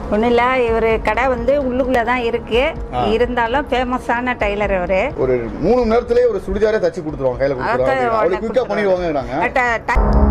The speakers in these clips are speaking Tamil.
ஒன்றும் இல்லை இவர் கடை வந்து உள்ளுக்குள்ளே தான் இருக்கு இருந்தாலும் ஃபேமஸான டைலர் இவர் ஒரு மூணு மணி நேரத்திலேயே ஒரு சுடிதாரே தச்சு கொடுத்துருவாங்க கையில கொடுத்துருவாங்க அவ்வளவு குயிக்கா பண்ணிடுவாங்க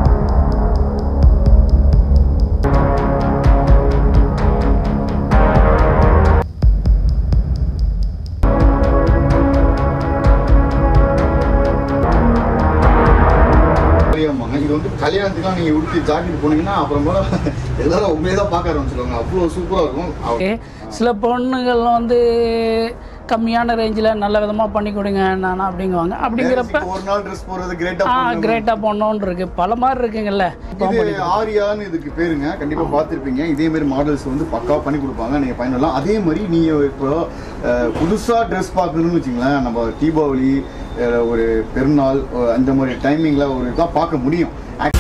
தெரியாமாங்க இது வந்து கல்யாணத்துக்குலாம் நீங்க உடுத்தி ஜாக்கெட் போனீங்கன்னா அப்புறம் போல எல்லாரும் உண்மையை தான் பார்க்க ஆரம்பிச்சிருவாங்க அவ்வளோ சூப்பரா இருக்கும் ஓகே சில பொண்ணுகள் வந்து கம்மியான ரேஞ்சில் நல்ல விதமாக பண்ணி கொடுங்க நான் அப்படிங்குவாங்க அப்படிங்கிறப்ப ஒரு நாள் ட்ரெஸ் போடுறது கிரேட்டா ஆ கிரேட்டாக பண்ணோன்னு இருக்கு பல மாதிரி இருக்குங்கல்ல இது ஆரியான்னு இதுக்கு பேருங்க கண்டிப்பா பார்த்திருப்பீங்க இதே மாதிரி மாடல்ஸ் வந்து பக்காவா பண்ணி கொடுப்பாங்க நீங்க பயன்படலாம் அதே மாதிரி நீங்க இப்போ அஹ், புதுசா ட்ரெஸ் பார்க்கணும்னு வச்சுங்களேன் நம்ம தீபாவளி அஹ், ஒரு பெருநாள் அஹ், அந்த மாதிரி டைமிங்ல ஒரு இதாக பார்க்க முடியும்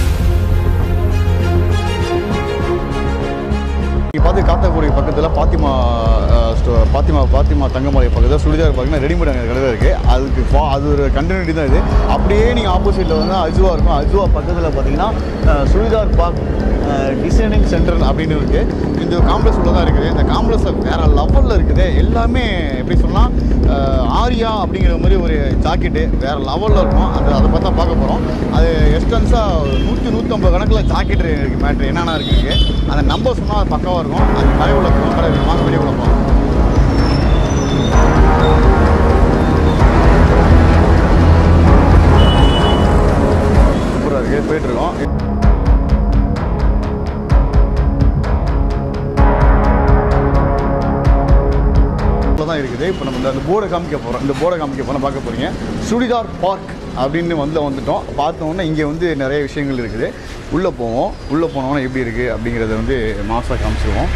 நீங்க பார்த்து காத்தாக்குடி பக்கத்தில் பாத்திமா அஹ், ஸ்டோ- பாத்திமா பாத்திமா தங்கமலை பக்கத்தில் சுடிதார் பார்த்தீங்கன்னா ரெடிமேட் அங்கே கடை இருக்குது அதுக்கு ஃபா- அது ஒரு கண்டினியூட்டி தான் இது அப்படியே நீங்கள் ஆப்போசிட்டில் வந்து அஜுவா இருக்கும் அஜுவா பக்கத்தில் பார்த்தீங்கன்னா அஹ், சுடிதார் பார்க் டிசைனிங் சென்டர் அப்படின்னு இருக்குது இந்த காம்ப்ளெக்ஸ் உள்ள தான் இருக்குது இந்த காம்ப்ளெக்ஸில் வேறு லெவலில் இருக்குது எல்லாமே எப்படி சொல்லலாம் அஹ், ஆரியா அப்படிங்கிற மாதிரி ஒரு ஜாக்கெட்டு வேறு லெவலில் இருக்கும் அது அதை பார்த்தா பார்க்க போகிறோம் அது எக்ஸ்டென்ஸாக நூற்றி நூற்றம்பது கணக்கில் ஜாக்கெட் இருக்குது மேட்ரு என்னென்ன இருக்குது அந்த நம்பர் சொன்னால் அது பக்காவாக இருக்கும் அது கடை உள்ள போகும் கடை இருக்கு. வாங்க வெளியே உள்ள போகலாம் சூப்பராக இருக்குது போயிட்டுருக்கோம் தான் இருக்குது இப்போ நம்ம இந்த- அந்த போர்டை காமிக்க போகிறோம் இந்த போர்டை காமிக்க போகிறோம் பார்க்க போகிறீங்க சுடிதார் பார்க் அப்படின்னு வந்து வந்துட்டோம் பார்த்தோன்னே இங்கே வந்து நிறைய விஷயங்கள் இருக்குது உள்ளே போவோம் உள்ளே போனோன்னா எப்படி இருக்குது அப்படிங்கிறத வந்து மாசாக காமிச்சிருவோம்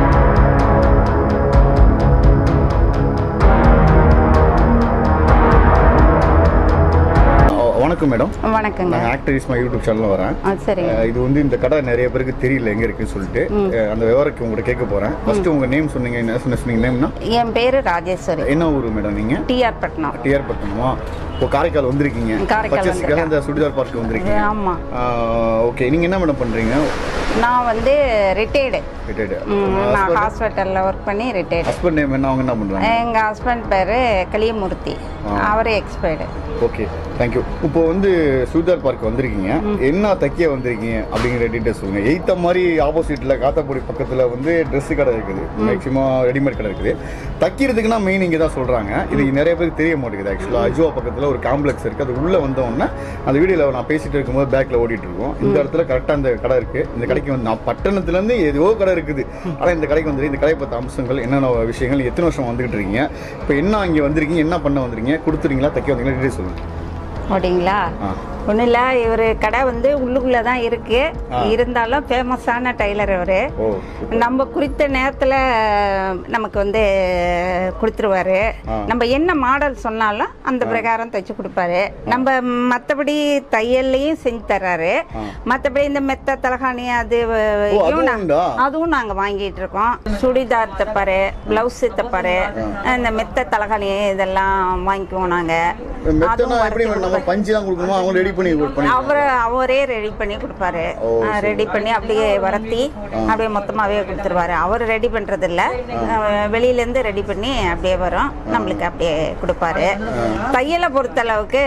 அஹ் வணக்கம் மேடம் வணக்கங்க நான் ஆக்டரிஸ் மை யூடியூப் சேனலில் வரேன் ஆ சரிங்க அஹ் இது வந்து இந்த கடை நிறைய பேருக்கு தெரியல எங்கே இருக்குன்னு சொல்லிட்டு அஹ் அந்த விவரத்தை உங்கள்கிட்ட கேட்க போகிறேன் ஃபர்ஸ்ட் உங்கள் நேம் சொன்னீங்க என்ன சொன்ன சொன்னீங்க நேம்னா என் பேர் ராஜேஸ்வரி என்ன ஊர் மேடம் நீங்கள் டிஆர் பட்னம் டிஆர் பட்டணுமா இப்போ காரைக்கால் வந்திருக்கீங்க காரைக்கால் பர்ச்சேஸ்க்காக இந்த சுடிதார் பார்க் வந்திருக்கீங்க ஆமாம் ஓகே நீங்கள் என்ன மேடம் பண்ணுறீங்க நான் வந்து ரிட்டையர்டு ரிட்டையர்டு நான் ஹாஸ்பிட்டலில் ஒர்க் பண்ணி ரிட்டையர்டு ஹஸ்பண்ட் நேம் என்ன அவங்க என்ன பண்ணுறாங்க எங்கள் ஹஸ்பண்ட் பேர் கலியமூர்த்தி அவர் எக்ஸ்பைர்டு ஓகே தேங்க்யூ இப்போ வந்து சுடிதார் பார்க் வந்திருக்கீங்க என்ன தைக்க வந்திருக்கீங்க அப்படிங்கிற டீட்டெயில்ஸ் சொல்லுங்க எய்த்த மாதிரி ஆப்போசிட்ல காத்தாப்பூடி பக்கத்துல வந்து Dress கடை இருக்குது மேக்ஸிமம் ரெடிமேட் கடை இருக்குது தைக்கிறதுக்குன்னா மெயின் இங்கே தான் சொல்றாங்க இது நிறைய பேருக்கு தெரிய மாட்டேங்குது ஆக்சுவலாக அஜுவா பக்கத்துல ஒரு காம்ப்ளெக்ஸ் இருக்கு அது உள்ள வந்த உடனே அந்த வீடியோல நான் பேசிட்டு இருக்கும்போது பேக்ல ஓடிட்டு இருக்கோம் இந்த இடத்துல கரெக்டா இந்த கடை இருக்கு இந்த கடைக்கு வந்து நான் பட்டணத்துல இருந்து ஏதோ கடை இருக்குது ஆனா இந்த கடைக்கு வந்து இந்த கடையை பத்த அம்சங்கள் என்னென்ன விஷயங்கள் எத்தனை வருஷம் வந்துகிட்டு இருக்கீங்க இப்போ என்ன இங்க வந்திருக்கீங்க என்ன பண்ண வந்திருக்கீங்க கொடுத்துறீங்களா தைக்க வந்தீங்களா டீட்டெயில் சொல்லுங்க அப்படிங்களா ஆ ஒன்றும் இல்லை இவர் கடை வந்து உள்ளுக்குள்ளே தான் இருக்கு இருந்தாலும் ஃபேமஸான டைலர் இவர் ஓ நம்ம குறித்த நேரத்தில் நமக்கு வந்து கொடுத்துருவாரு ஆ. நம்ம என்ன மாடல் சொன்னாலும் அந்த பிரகாரம் தைச்சு கொடுப்பாரு நம்ம மற்றபடி தையல்லையும் செஞ்சு தர்றாரு மற்றபடி இந்த மெத்த தலகாணி அது ஓ, அதுவும் இவன் நான்- உண்டா? அதுவும் நாங்கள் வாங்கிட்டு இருக்கோம் சுடிதார் தைப்பாரு பிளவுஸ் தைப்பாரு இந்த மெத்த தலகாணி இதெல்லாம் வாங்கிக்குவோம் நாங்கள் மெத்தனா எப்படி நம்ம பஞ்சுலாம் கொடுக்கணுமா அவங்க ரெடி பண்ணி பண்ணி அவரை அவரே ரெடி பண்ணி கொடுப்பாரு ஓ, ரெடி பண்ணி அப்படியே வரத்தி அப்படியே மொத்தமாவே கொடுத்துருவாரு அவர் ரெடி பண்றது இல்ல அஹ் வெளியில இருந்து ரெடி பண்ணி அப்படியே வரும் நம்மளுக்கு அப்படியே கொடுப்பாரு தையலை பொறுத்த அளவுக்கு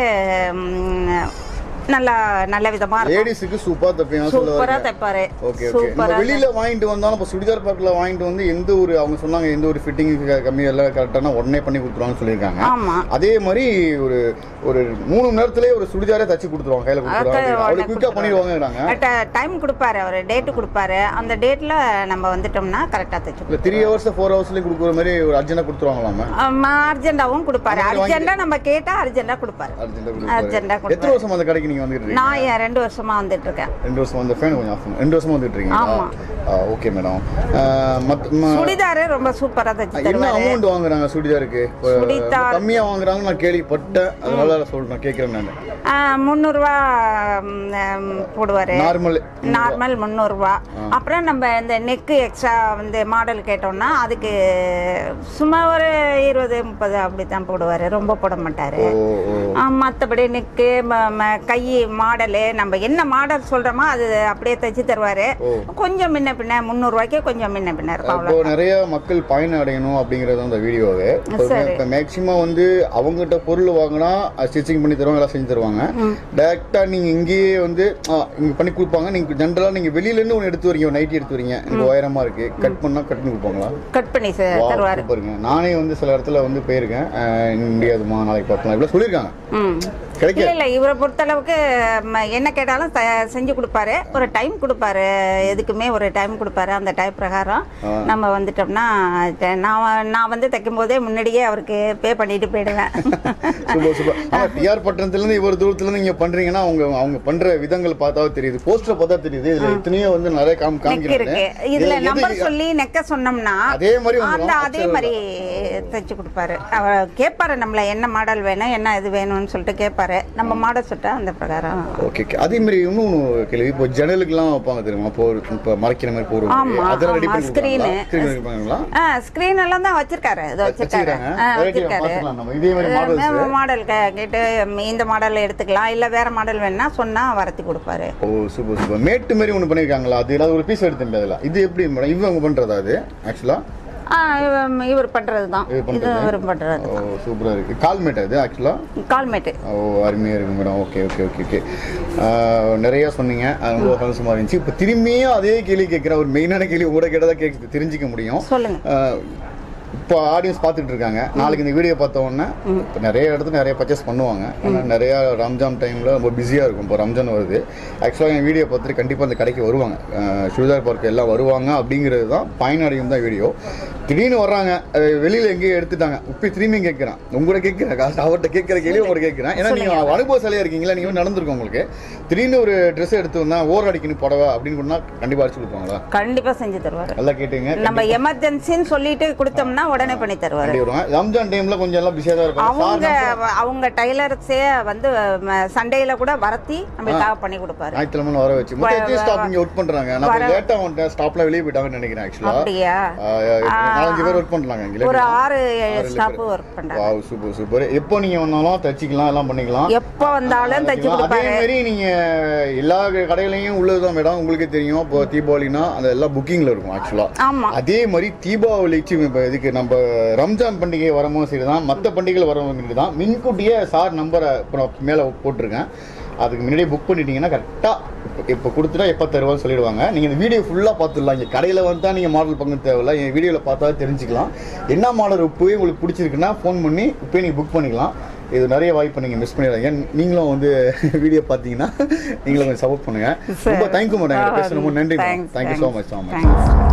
ம், நல்லா நல்ல விதமா இருக்கும் லேடிஸுக்கு சூப்பரா தைப்பீங்க சொல்ல சூப்பரா வரீங்க. தைப்பாரு ஓகே ஓகே நம்ம சூப்பரா வெளியில வாங்கிட்டு வந்தாலும் இப்போ சுடிதார் பார்க்ல வாங்கிட்டு வந்து எந்த ஒரு அவங்க சொன்னாங்க எந்த ஒரு ஃபிட்டிங் கம்மி எல்லாம் கரெக்டான உடனே பண்ணி கொடுத்துருவாங்கன்னு சொல்லியிருக்காங்க ஆமா அதே மாதிரி ஒரு ஒரு மூணு மணி நேரத்திலேயே ஒரு சுடிதாரே தச்சு கொடுத்துருவாங்க கையில கொடுத்துருவாங்க அவ்வளவு குயிக்கா பண்ணிடுவாங்க டைம் கொடுப்பாரு அவர் டேட்டு கொடுப்பாரு அந்த டேட்ல நம்ம வந்துட்டோம்னா கரெக்டா தைச்சு இல்ல த்ரீ ஹவர்ஸ் ஃபோர் ஹவர்ஸ்லயே கொடுக்குற மாதிரி ஒரு அர்ஜென்டா கொடுத்துருவாங்களாமா அர்ஜென்டாவும் கொடுப்பாரு அந்த மாதிரி அர்ஜென்டா நம்ம கேட்டா அர்ஜென்டா கொடுப்பாரு அர்ஜென்டா அர்ஜென்டா கொடுப்பாரு எத்தனை கொடுப்பாரு வருஷம் அந்த கடைக்கு நீங்க வந்துட்டு இருக்கீங்க நான் ஏன் ரெண்டு வருஷமா வந்துட்டு இருக்கேன் ரெண்டு வருஷம் அந்த ஃபேன் கொஞ்சம் ஆஃப் பண்ணுங்க ரெண்டு வருஷமா வந்துட்டு இருக்கீங்க ஆமா. ஓகே மேடம் மத்த ம- சுடிதாரு ரொம்ப சூப்பரா தைச்சு என்ன தருவாரு அமௌண்ட் வாங்குறாங்க சுடிதாருக்கு இப்போ சுடிதார். கம்மியா வாங்குறாங்க நான் கேள்விப்பட்டேன் அதனால சொல்றேன் கேட்கறேன் நான் ஆ, முந்நூறுரூவா போடுவாரு நார்மல் நார்மல் முந்நூறுரூவா அப்புறம் நம்ம இந்த நெக்கு எக்ஸ்ட்ரா வந்து மாடல் கேட்டோம்னா அதுக்கு சும்மா ஒரு இருபது முப்பது அப்படி தான் போடுவார் ரொம்ப போட மாட்டார் ஓ ஓ மற்றபடி நெக்கு கை மாடலு நம்ம என்ன மாடல் சொல்றோமோ அது அப்படியே தைச்சு தருவாரு கொஞ்சம் முன்ன பின்ன முந்நூறு ரூபாய்க்கு கொஞ்சம் முன்ன பின்ன இருக்கும் இப்போ அவ்வளோ நிறைய மக்கள் பயன் அடையணும் அப்படிங்கிறது அந்த வீடியோவே சரி. இப்போ மேக்சிமம் வந்து அவங்ககிட்ட பொருள் வாங்கினா ஸ்டிச்சிங் பண்ணி தருவாங்க எல்லாம் செஞ்சு தருவாங்க டேரக்டா நீங்க இங்கேயே வந்து ஆ, இங்க பண்ணி கொடுப்பாங்க நீங்க ஜென்ரலா நீங்க வெளியில இருந்து ஒன்று எடுத்து வரீங்க நைட்டி எடுத்து வரீங்க இங்க உயரமா இருக்கு கட் பண்ணா கட் பண்ணி கொடுப்பாங்களா கட் பண்ணி ச- Wow, தருவாரு சூப்பருங்க நானே வந்து சில இடத்துல வந்து போயிருக்கேன் அஹ், இன்னும் முடியாதுமா நாளைக்கு பார்க்கலாம் இப்படி சொல்லியிருக்காங்க ம் கிடைக்க இல்ல இல்ல இவரை பொறுத்தளவுக்கு ம, என்ன கேட்டாலும் த- செஞ்சு கொடுப்பாரு ஒரு டைம் கொடுப்பாரு எதுக்குமே ஒரு டைம் கொடுப்பாரு அந்த டைம் பிரகாரம் நம்ம வந்துட்டோம்னா ட- நான் வ- நான் வந்து தைக்கும் போதே முன்னாடியே அவருக்கு பே பண்ணிட்டு போயிடுவேன் சூப்பர் சூப்பர் ஆனா டிஆர் பட்டணத்துல இருந்து இவ்வளவு தூரத்துல இருந்து நீங்க பண்றீங்கன்னா அவங்க அவங்க பண்ற விதங்கள் பார்த்தாவே தெரியுது போஸ்டர் பார்த்தா தெரியுது இதுல எத்தனையோ வந்து நிறைய காம் நெக் காமிக்கிறாங்க இருக்கு இதுல நம்பர் சொல்லி நெக்க சொன்னோம்னா அதே மாதிரி வந்துரும். அந்த அதே மாதிரி தைச்சு கொடுப்பாரு அவர் கேட்பாரு நம்மள என்ன மாடல் வேணும் என்ன இது வேணும்னு சொல்லிட்டு கேட்பாரு நம்ம மாடல் சொல்லிட்டா அந்த பிரகாரம் ஓகே ஓகே அதே மாதிரி இன்னும் ஒன்று கேள்வி இப்போ ஜன்னலுக்குலாம் வைப்பாங்க தெரியுமா இப்போ ஒரு- இப்போ மறைக்கிற மாதிரி போடுவோம் ஆமா, அதெல்லாம் ரெடி ஆமா, பண்ணி screen. ஸ்க்ரீன் ரெடி பண்ணுவாங்களா ஆ ஸ்க்ரீன் எல்லாம் தான் வச்சிருக்காரு இது வச்சிருக்காரு வச்சுக்கிறாங்க ஆ, வெரைட்டி வச்சிருக்காரு பார்த்துக்கலாம் நம்ம இதே மாதிரி மாடல்ஸ் மாடல் கேட்டு ம், இந்த மாடல் எடுத்துக்கலாம் இல்ல வேற மாடல் வேணா சொன்னா வரத்தி கொடுப்பாரு ஓ சூப்பர் சூப்பர் மேட்டு மாதிரி ஒன்று பண்ணியிருக்காங்களா அது ஏதாவது ஒரு பீஸ் எடுத்துட்டு அதில் இது எப்படி மேடம் இவங்க பண்ணுறதா அது ஆக்சுவலாக ஆ, இவ- இவர் பண்றதுதான் இது இது பண்றது? இவர் பண்றது ஓ சூப்பராக இருக்குது கால் மேட் அது ஆக்சுவலாக கால்மேட்டு ஓ அருமையாக இருக்கு madam okay okay okay okay நிறையா சொன்னீங்க அது ரொம்ப சந்தோஷமாக இருந்துச்சு இப்போ திரும்பியும் அதே கேள்வி கேட்குறேன் ஒரு மெயினான கேள்வி உங்களோட கேட்டால் தான் கேட்க தெரிஞ்சிக்க முடியும் சொல்லுங்க ஆஹ் இப்போ ஆடியன்ஸ் பார்த்துட்டு இருக்காங்க நாளைக்கு இந்த வீடியோ பார்த்த உடனே இப்போ நிறைய இடத்துல நிறைய பர்ச்சேஸ் பண்ணுவாங்க ஏன்னா நிறைய ரம்ஜான் டைமில் ரொம்ப பிஸியாக இருக்கும் இப்போ ரம்ஜான் வருது ஆக்சுவலாக என் வீடியோ பார்த்துட்டு கண்டிப்பாக அந்த கடைக்கு வருவாங்க ஆஹ் சுடிதார் பார்க்க எல்லாம் வருவாங்க அப்படிங்கிறது தான் பயனடையும் தான் வீடியோ திடீர்னு வர்றாங்க அது வெளியில் எங்கேயோ எடுத்துட்டாங்க இப்போ திரும்பியும் கேட்குறேன் உங்களை கேட்குறேன் காசு அவர்கிட்ட கேட்குற கேள்வி உங்கள்கிட்ட கேட்குறேன் ஏன்னா நீங்கள் அனுபவசாலியாக இருக்கீங்களா நீங்கள் நடந்திருக்கும் உங்களுக்கு திடீர்னு ஒரு ட்ரெஸ் எடுத்து வந்தா ஓர் அடிக்கணும் புடவை அப்படின்னு சொன்னால் கண்டிப்பாக அடிச்சு கொடுப்பாங்களா கண்டிப்பா செஞ்சு தருவாரு நல்லா கேட்டுங்க நம்ம எமர்ஜென்சின்னு சொல்லிட்டு கொடுத்தோம்னா உடனே பண்ணி தருவாரு கண்டி வருவாங்க ரம்ஜான் டைம்ல கொஞ்சம் எல்லாம் பிஸியாக தான் இருக்கும் அவங்க அவங்க டைலர்ஸே வந்து சண்டேல கூட வரத்தி நம்மளுக்காக பண்ணி கொடுப்பாரு ஞாயிற்றுக்கிழமை வர வச்சு மொத்தம் எத்தனை ஸ்டாப் இங்க ஒர்க் பண்றாங்க நான் லேட்டா வந்துட்டேன் ஸ்டாப்ல வெளியே போயிட்டாங்கன்னு நினைக்கிறேன் ஆக்சுவலா அப்படியா நாலஞ்சு பேர் ஒர்க் பண்றாங்க இங்க ஒரு ஆறு ஏழு ஸ்டாஃப் ஒர்க் பண்றாங்க வாவ் சூப்பர் சூப்பர் எப்போ நீங்க வந்தாலும் தச்சிக்கலாம் எல்லாம் பண்ணிக்கலாம் எப்ப வந்தாலும் தைச்சு அதே கொடுப்பாரு மாதிரி நீங்க எல்லா கடையிலையும் உள்ளதுதான் மேடம் உங்களுக்கே தெரியும் இப்போ தீபாவளினா அந்த எல்லாம் புக்கிங்ல இருக்கும் ஆக்சுவலா ஆமா அதே மாதிரி தீபாவளிக்கு இப்போ இதுக்கு நம்ம ரம்ஜான் பண்டிகை வரும்போது சரி தான் மற்ற பண்டிகைகள் வரவங்க தான் முன்கூட்டியே சார் நம்பரை மேலே போட்டிருக்கேன் அதுக்கு முன்னாடியே புக் பண்ணிட்டீங்கன்னா கரெக்டாக இப்போ கொடுத்துட்டா எப்போ தருவான்னு சொல்லிடுவாங்க நீங்கள் இந்த வீடியோ ஃபுல்லாக பார்த்துடலாம் இங்கே கடையில் வந்தால் நீங்கள் மாடல் பங்கு தேவையில்ல என் வீடியோவில் பார்த்தா தெரிஞ்சுக்கலாம் என்ன மாடல் இப்போவே உங்களுக்கு பிடிச்சிருக்குன்னா ஃபோன் பண்ணி இப்போயே நீங்கள் புக் பண்ணிக்கலாம் இது நிறைய வாய்ப்பு நீங்கள் மிஸ் பண்ணிடாதீங்க நீங்களும் வந்து வீடியோ பார்த்தீங்கன்னா நீங்களும் கொஞ்சம் சப்போர்ட் பண்ணுங்கள் ரொம்ப தேங்க்யூ மேடம் பேச ரொம்ப நன்றி Thanks, thank you so thanks, much so much thanks.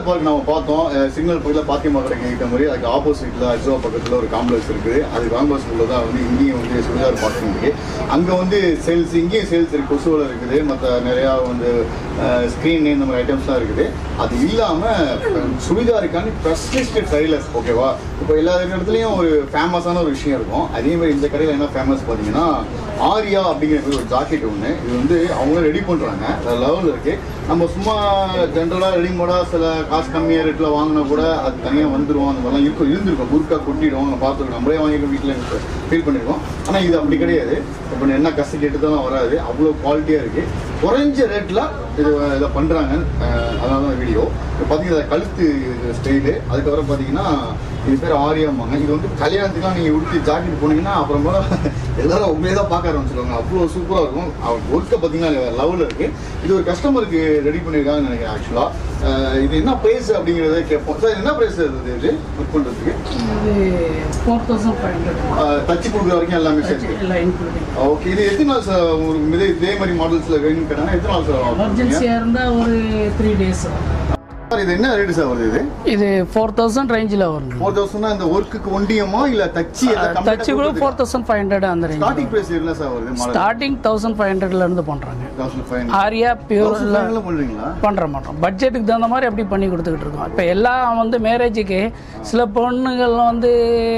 Park நம்ம பார்த்தோம் சிக்னல் பக்கத்தில் பாத்தியமா கடைக்கு கிட்ட மாதிரி அதுக்கு ஆப்போசிட்டில் அஜ்வா பக்கத்தில் ஒரு காம்ப்ளெக்ஸ் இருக்குது அது காம்ப்ளெக்ஸ்க்குள்ள தான் வந்து இங்கேயும் வந்து சுடிதார் பார்க்கிங் இருக்குது அங்கே வந்து சேல்ஸ் இங்கேயும் சேல்ஸ் இருக்குது கொசுவில் இருக்குது மற்ற நிறையா வந்து ஸ்க்ரீன் இந்த மாதிரி ஐட்டம்ஸ்லாம் இருக்குது அது இல்லாமல் சுடிதாருக்கான ஸ்பெஷலிஸ்ட் ட்ரைலர்ஸ் ஓகேவா இப்போ எல்லா இடத்துலையும் ஒரு ஃபேமஸான ஒரு விஷயம் இருக்கும் அதே மாதிரி இந்த கடையில் என்ன ஃபேமஸ் பார்த்தீங்கன்னா ஆரியா அப்படிங்கிற மாதிரி ஒரு ஜாக்கெட் ஒன்று இது வந்து அவங்க ரெடி பண்ணுறாங்க லெவலில் இருக்குது நம்ம சும்மா ஜென்ரலாக ரெடிமேடாக சில காசு கம்மியாக ரேட்டில் வாங்கினா கூட அது தனியாக வந்துடும் அந்த மாதிரிலாம் இருக்கும் இருந்திருக்கும் குறுக்கா கொட்டிடும் நம்ம பார்த்துருக்கோம் நம்மளே வாங்கியிருக்கோம் வீட்டில் ஃபீல் பண்ணியிருக்கோம் ஆனால் இது அப்படி கிடையாது இப்போ என்ன கஷ்டம் கேட்டு தான் வராது அவ்வளோ குவாலிட்டியாக இருக்குது குறைஞ்ச ரேட்டில் இது இதை பண்ணுறாங்க அதான் தான் வீடியோ இப்போ பார்த்தீங்கன்னா கழுத்து ஸ்டைலு அதுக்கப்புறம் பார்த்தீங்கன்னா இது பேர் ஆரியாம்பாங்க இது வந்து கல்யாணத்துக்குலாம் நீங்கள் உடுத்தி ஜாக்கெட் போனீங்கன்னா அப்புறம் போல எல்லாரும் உண்மையை தான் பார்க்க ஆரம்பிச்சிருவாங்க அவ்வளோ சூப்பராக இருக்கும் அவர் ஒர்க்கை பார்த்தீங்கன்னா லெவலில் இருக்குது இது ஒரு கஸ்டமருக்கு ரெடி பண்ணியிருக்காங்கன்னு நினைக்கிறேன் ஆக்சுவலாக இது என்ன ப்ரைஸ் அப்படிங்கிறத கேட்போம் சார் என்ன ப்ரைஸ் இது இது ஒர்க் பண்ணுறதுக்கு இது ஃபோர் தௌசண்ட் ஃபைவ் ஹண்ட்ரட் தச்சு கொடுக்குற வரைக்கும் எல்லாமே சேர்த்து எல்லாம் இன்க்ளூடிங் ஓகே இது எத்தனை நாள் சார் உங்களுக்கு இதே இதே மாதிரி மாடல்ஸில் வேணும்னு கேட்டாங்கன்னா எத்தனை நாள் சார் ஆகும் எமர்ஜென்சியாக இருந்தால் ஒரு த்ரீ டேஸ் சார் இது என்ன ரேட்டு சார் வருது இது இது ஃபோர் தௌசண்ட் ரேஞ்சில் வரும் ஃபோர் தௌசண்ட்னா இந்த ஒர்க்குக்கு ஒண்டியமா இல்ல தச்சு தச்சு கூட ஃபோர் தௌசண்ட் ஃபைவ் ஹண்ட்ரட் அந்த ரேஞ்ச் ஸ்டார்டிங் பிரைஸ் என்ன சார் வருது மாடல் ஸ்டார்டிங் தௌசண்ட் ஃபைவ் ஹண்ட்ரட்லேருந்து பண்ணுறாங்க தௌசண்ட் ஃபைவ் ஆரியா பியூர் தௌசண்ட் பண்றீங்களா பண்ணுற மாட்டோம் பட்ஜெட்டுக்கு தகுந்த மாதிரி அப்படி பண்ணி கொடுத்துக்கிட்டு இருக்கோம் இப்போ எல்லாம் வந்து மேரேஜுக்கு சில பொண்ணுகள் வந்து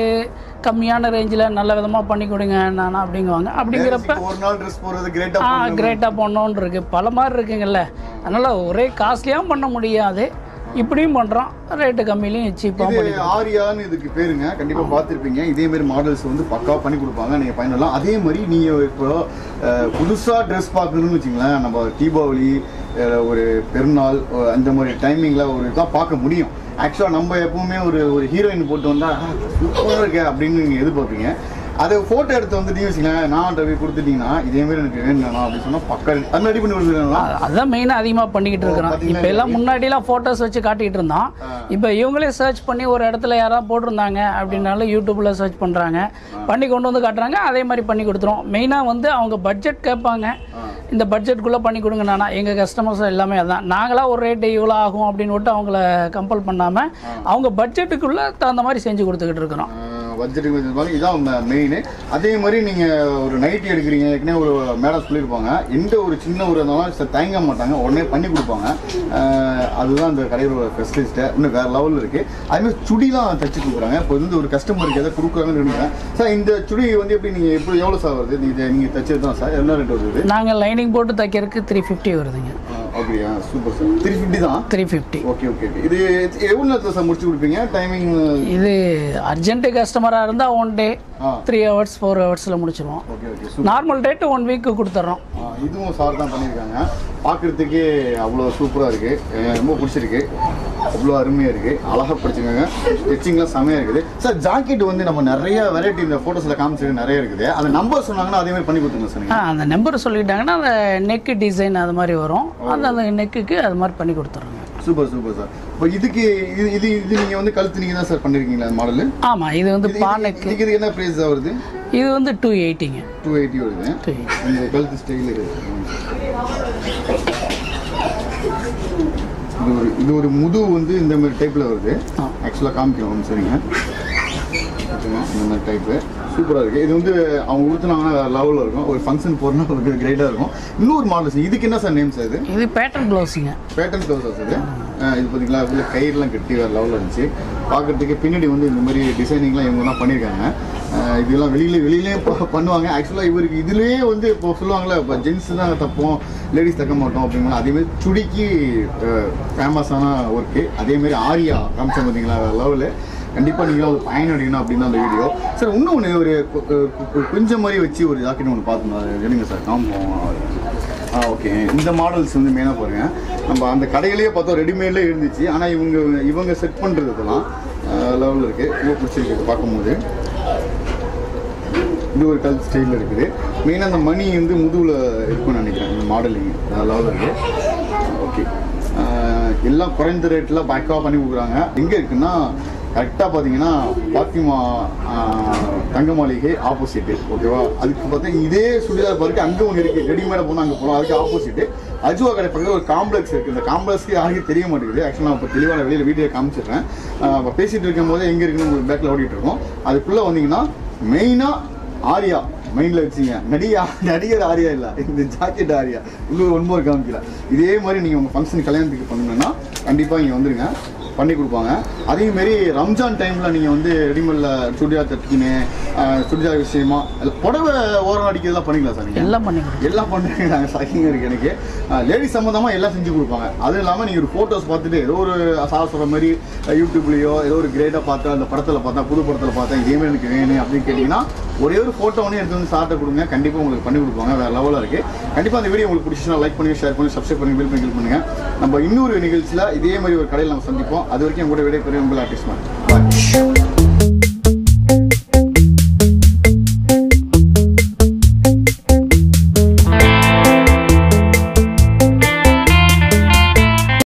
கம்மியான ரேஞ்சில் நல்ல விதமாக பண்ணி கொடுங்க நான் அப்படிங்குவாங்க அப்படிங்கிறப்ப ஒரு நாள் ட்ரெஸ் போறது கிரேட்டா ஆ கிரேட்டாக பண்ணோன்னு இருக்கு பல மாதிரி இருக்குங்கல்ல அதனால் ஒரே காஸ்ட்லியாகவும் பண்ண முடியாது இப்படியும் பண்ணுறோம் ரேட்டு கம்மியிலையும் சீப்பாகவும் பண்ணி இது ஆரியான்னு இதுக்கு பேருங்க கண்டிப்பா பார்த்திருப்பீங்க இதே மாதிரி மாடல்ஸ் வந்து பக்காவா பண்ணி கொடுப்பாங்க நீங்க பயன்படலாம் அதே மாதிரி நீங்க இப்போ அஹ், புதுசா ட்ரெஸ் பார்க்கணும்னு வச்சுங்களேன் நம்ம தீபாவளி அஹ், ஒரு பெருநாள் அஹ், அந்த மாதிரி டைமிங்ல ஒரு இதாக பார்க்க முடியும் ஆக்சுவலாக நம்ம எப்பவுமே ஒரு ஒரு ஹீரோயின் போட்டு வந்தா சூப்பராக இருக்கு அப்படின்னு நீங்க எதிர்பார்ப்பீங்க அதை ஃபோட்டோ எடுத்து வந்துட்டீங்க வச்சுங்களேன் நான் போய் கொடுத்துட்டீங்கன்னா இதே மாதிரி எனக்கு வேணும் அப்படின்னு சொன்னா பக்கா அது ரெடி பண்ணி கொடுத்துருங்களா அ- அதான் மெயினாக அதிகமாக பண்ணிக்கிட்டு இருக்கிறோம் பாத்தீங்கன்னா இப்போ எல்லாம் முன்னாடிலாம் ஃபோட்டோஸ் வச்சு காட்டிக்கிட்டு இருந்தோம் இப்போ இவங்களே சர்ச் பண்ணி ஒரு இடத்துல யாராவது போட்டிருந்தாங்க அப்படின்னாலும் யூடியூப்பில் சர்ச் பண்ணுறாங்க பண்ணி கொண்டு வந்து காட்டுறாங்க அதே மாதிரி பண்ணி கொடுத்துரும் மெயினாக வந்து அவங்க பட்ஜெட் கேட்பாங்க இந்த பட்ஜெட்டுக்குள்ளே பண்ணி கொடுங்க நானா எங்கள் கஸ்டமர்ஸ் எல்லாமே அதான் நாங்களாக ஒரு ரேட்டு இவ்வளோ ஆகும் அப்படின்னு விட்டு அவங்கள கம்பல் பண்ணாமல் அவங்க பட்ஜெட்டுக்குள்ளே தகுந்த மாதிரி செஞ்சு கொடுத்துக்கிட்டு இருக்கிறோம் பட்ஜெட்டுக்கு வச்சிருப்பாங்க இதான் மெயின் அதே மாதிரி நீங்க ஒரு நைட்டி எடுக்கிறீங்க ஏற்கனவே ஒரு மேடம் சொல்லியிருப்பாங்க எந்த ஒரு சின்ன ஒரு இருந்தாலும் சரி தயங்க மாட்டாங்க உடனே பண்ணி கொடுப்பாங்க அஹ் அதுதான் இந்த கடையோட ஸ்பெஷலிஸ்ட்டு இன்னும் வேற லெவலில் இருக்கு அதே மாதிரி சுடிலாம் தச்சு கொடுக்குறாங்க இப்போ வந்து ஒரு கஸ்டமருக்கு எதை கொடுக்குறாங்கன்னு நினைக்கிறேன் சார் இந்த சுடி வந்து எப்படி நீங்க எப்படி எவ்வளோ சார் வருது நீங்க நீங்க தச்சது தான் சார் என்ன ரேட் வருது நாங்கள் லைனிங் போட்டு தைக்கிறதுக்கு த்ரீ ஃபிஃப்டி வருதுங்க அஹ் அப்படியா சூப்பர் சார் த்ரீ ஃபிஃப்டி தான் த்ரீ ஃபிஃப்டி ஓகே ஓகே இது எவ்வளோ நேரத்தில் சார் முடிச்சு கொடுப்பீங்க டைமிங் இது அர்ஜென்ட் கஸ்டமராக இருந்தால் ஒன் டே ஆ த்ரீ ஹவர்ஸ் ஃபோர் ஹவர்ஸில் முடிச்சிருவோம் okay okay super normal date one week கொடுத்துட்றோம் ஆ, இதுவும் சார் தான் பண்ணியிருக்காங்க பார்க்குறதுக்கே அவ்வளோ சூப்பராக இருக்குது எனக்கு ரொம்ப பிடிச்சிருக்கு அவ்வளோ அருமையாக இருக்குது அழகாக பிடிச்சிருக்காங்க ஸ்டிச்சிங்லாம் செமையாக இருக்குது சார் ஜாக்கெட் வந்து நம்ம நிறைய வெரைட்டி இந்த ஃபோட்டோஸில் காமிச்சது நிறைய இருக்குது அது நம்பர் சொன்னாங்கன்னா அதே மாதிரி பண்ணி கொடுத்துருங்க சார் ஆ அந்த நம்பர் சொல்லிட்டாங்கன்னா அந்த நெக்கு டிசைன் அது மாதிரி வரும் அந்த அந்த நெக்குக்கு அது மாதிரி பண்ணி கொடுத்துட்றோங்க சூப்பர் சூப்பர் சார் இப்போ இதுக்கு இது இது இது நீங்கள் வந்து கழுத்து நீங்கள் தான் சார் பண்ணியிருக்கீங்களா மாடலு ஆமாம் இது வந்து பா நெக்கு இதுக்கு இது என்ன ப்ரைஸ் வருது இது வந்து டூ எயிட்டிங்க டூ எயிட்டி வருது டூ எயிட்டி இந்த கழுத்து ஸ்டைல் இது ஒரு இது ஒரு முது வந்து இந்த மாதிரி டைப்பில் வருது ஆ. ஆக்சுவலாக காமிக்கிறோம் சரிங்க ஓகேங்க இந்த மாதிரி டைப்பு சூப்பராக இருக்குது இது வந்து அவங்க கொடுத்துனாங்கன்னா லெவலில் இருக்கும் ஒரு ஃபங்க்ஷன் போகிறனா ஒரு கிரேட்டாக இருக்கும் இன்னொரு மாடல் சார் இதுக்கு என்ன சார் நேம் சார் இது இது பேட்டர்ன் ப்ளவுஸுங்க பேட்டர்ன் க்ளவுஸா சார் இது ஆ, இது பார்த்தீங்களா உள்ள கயிறுலாம் கட்டி வேறு லெவலில் இருந்துச்சு பார்க்குறதுக்கு பின்னாடி வந்து இந்த மாதிரி டிசைனிங்லாம் இவங்க தான் பண்ணியிருக்காங்க ஆ, இதெல்லாம் வெளியில வெளியிலே ப- பண்ணுவாங்க ஆக்சுவலாக இவருக்கு இதுலேயே வந்து இப்போ சொல்லுவாங்கல்ல இப்போ ஜென்ஸ் தான் தப்போம் லேடிஸ் தக்க மாட்டோம் அப்படிங்கிற அதேமாதிரி சுடிக்கு ஃபேமஸான ஒர்க்கு அதேமாரி ஆரியா காமிச்சோம் பார்த்தீங்களா லெவலு கண்டிப்பாக நீங்கள் ஒரு பயனடையணும் அப்படின்னு அந்த வீடியோ சார் இன்னொன்று ஒரு கொ- கொ- கொஞ்சம் மாதிரி வச்சு ஒரு ஜாக்கெட் ஒன்று பார்த்துருந்தோம் எடுங்க சார் காமிப்போம் ஆ ஓகே இந்த மாடல்ஸ் வந்து மெயினாக பாருங்க நம்ம அந்த கடையிலேயே பார்த்தோம் ரெடிமேட்லேயே இருந்துச்சு ஆனால் இவங்க இவங்க செட் பண்ணுறதுலாம் லெவலில் இருக்குது ரொம்ப பிடிச்சிருக்கு இது பார்க்கும்போது இது ஒரு கல் ஸ்டைலில் இருக்குது மெயினாக அந்த மணி வந்து முதுகில் இருக்கும்னு நினைக்கிறேன் இந்த மாடலிங் லெவலில் இருக்குது ஓகே எல்லாம் குறைந்த ரேட்டில் பேக்காக பண்ணி கொடுக்குறாங்க எங்கே இருக்குன்னா கரெக்டாக பார்த்தீங்கன்னா பாத்திமா ஆஹ், தங்க மாளிகை ஆப்போசிட்டு ஓகேவா அதுக்கு பார்த்தா இதே சுடிதார் பார்க்க அங்கே ஒன்று இருக்குது ரெடிமேடாக போனால் அங்கே போகலாம் அதுக்கு ஆப்போசிட்டு அஜுவா கடை பக்கத்தில் ஒரு காம்ப்ளெக்ஸ் இருக்குது இந்த காம்ப்ளெக்ஸ்க்கு யாருக்கும் தெரிய மாட்டேங்குது ஆக்சுவலாக நான் இப்போ தெளிவான வெளியில் வீடியோ காமிச்சிடுறேன் இப்போ பேசிகிட்டு இருக்கும்போது எங்கே இருக்குன்னு உங்களுக்கு பேக்கில் ஓடிட்டு இருக்கோம் அதுக்குள்ளே வந்தீங்கன்னா மெயினாக ஆரியா மைண்டில் வச்சுங்க நடிகா நடிகர் ஆரியா இல்லை இந்த ஜாக்கெட் ஆரியா இன்னொரு ஒன்பது காமிக்கல இதே மாதிரி நீங்கள் உங்கள் ஃபங்க்ஷன் கல்யாணத்துக்கு பண்ணணும்னா கண்டிப்பாக இங்கே வந்துருங்க பண்ணி கொடுப்பாங்க அதே மாதிரி ரம்ஜான் டைமில் நீங்கள் வந்து ரெடிமேடில் சுடிதார் தட்டிக்கின்னு சுடிதார் விஷயமா இல்ல புடவை ஓரம் அடிக்கிறதெல்லாம் பண்ணிக்கலாம் சார் நீங்கள் எல்லாம் பண்ணி கொடுத்துரும் எல்லாம் பண்ணுறாங்க நாங்கள் சகிங்க இருக்கு எனக்கு லேடிஸ் சம்மந்தமாக எல்லாம் செஞ்சு கொடுப்பாங்க அதுவும் இல்லாமல் நீங்கள் ஒரு ஃபோட்டோஸ் பார்த்துட்டு ஏதோ ஒரு சார் சொல்கிற மாதிரி அஹ், யூடியூப்லேயோ ஏதோ ஒரு கிரேடாக பார்த்தா அந்த படத்தில் பார்த்தா புது படத்தில் பார்த்தா இதே மாதிரி எனக்கு வேணும் அப்படின்னு கேட்டிங்கன்னா ஒரே ஒரு ஃபோட்டோ ஒன்று எடுத்து வந்து சார்ட்ட கொடுங்க கண்டிப்பாக உங்களுக்கு பண்ணி கொடுப்பாங்க வேறு லெவலில் இருக்குது கண்டிப்பாாக அந்த வீடியோ உங்களுக்கு பிடிச்சினா லைக் பண்ணி ஷேர் பண்ணி சப்ஸ்கிரைப் பண்ணி பில் பண்ணி click பண்ணுங்க நம்ம இன்னொரு நிகழ்ச்சியில் இதே மாதிரி ஒரு கடையில் நம்ம சந்திப்போம் அது வரைக்கும் உங்களோட விடைபெறும் உங்கள் ஆர்டிஸ்ட் பாய்